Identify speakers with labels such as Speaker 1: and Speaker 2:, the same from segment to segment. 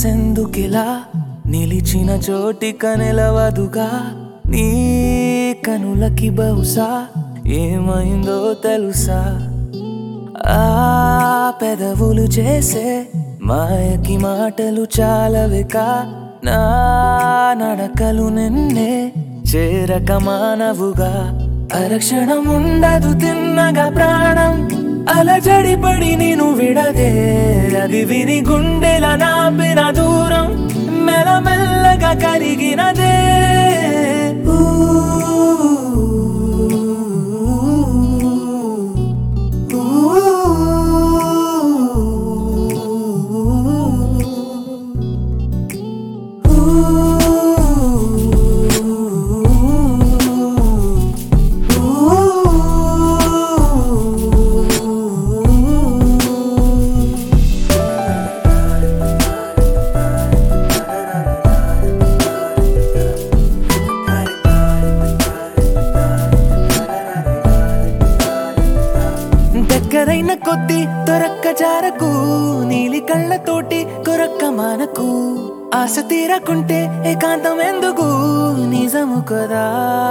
Speaker 1: మనసెందుకిలా నిలిచిన చోటిక నిలవదుగా నీ కనులకి బహుశా ఏమైందో తెలుసా ఆ పెదవులు చేసే మాయకి మాటలు చాలవిక నా నడకలు నిన్నే చేరక మానవుగా అరక్షణం ఉండదు తిన్నగా ప్రాణం అలజడి పడి నేను విడదే అది విని గుండెల నాపిన దూరం మెల్లమెల్లగా కరిగినదే దగ్గరైన కొద్ది దొరక్క జారకు నీలి కళ్ళతోటి కొరక్క మానకు ఆశ తీరకుంటే ఏకాంతం ఎందుకు నిజము కదా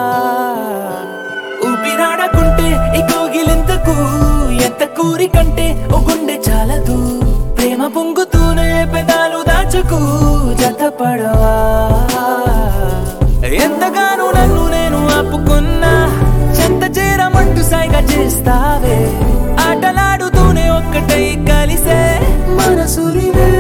Speaker 1: ఊపిరాడకుంటే ఈ కోగిలింతకు ఎంత కూరి కంటే ఓ గుండె చాలదు ప్రేమ పొంగుతూనే పెదాలు దాచుకు జతపడవా ఎంతగానో నన్ను నేను ఆపుకున్నా చెంత చేరమంటూ సైగా చేస్తావే ఆటలాడుతూనే ఒక్కటై కలిసే మనసులివే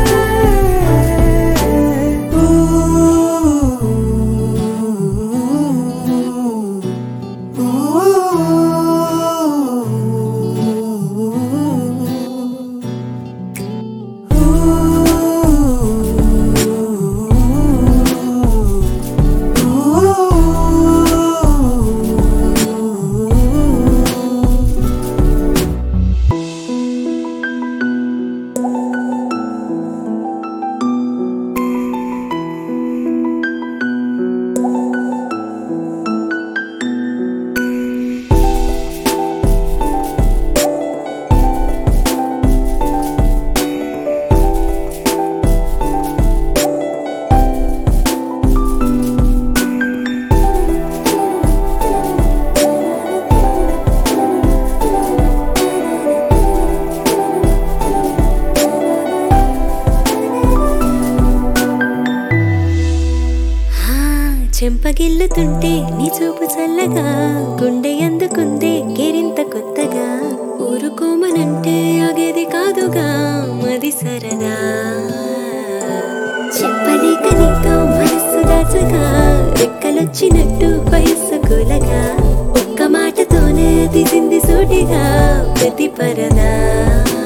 Speaker 2: ఆ, చెంపగిల్లుతుంటే నీ చూపు చల్లగా గుండె అందుకుందే కెరింత కొత్తగా ఊరుకోమనంటే ఆగేది కాదుగా మది సరదా చెప్పలేక నీతో మనస్సు దాచగా రెక్కలొచ్చినట్టు వయస్సు కూలగా ఒక్క మాటతోనే తీసింది సూటిగా ప్రతి పరదా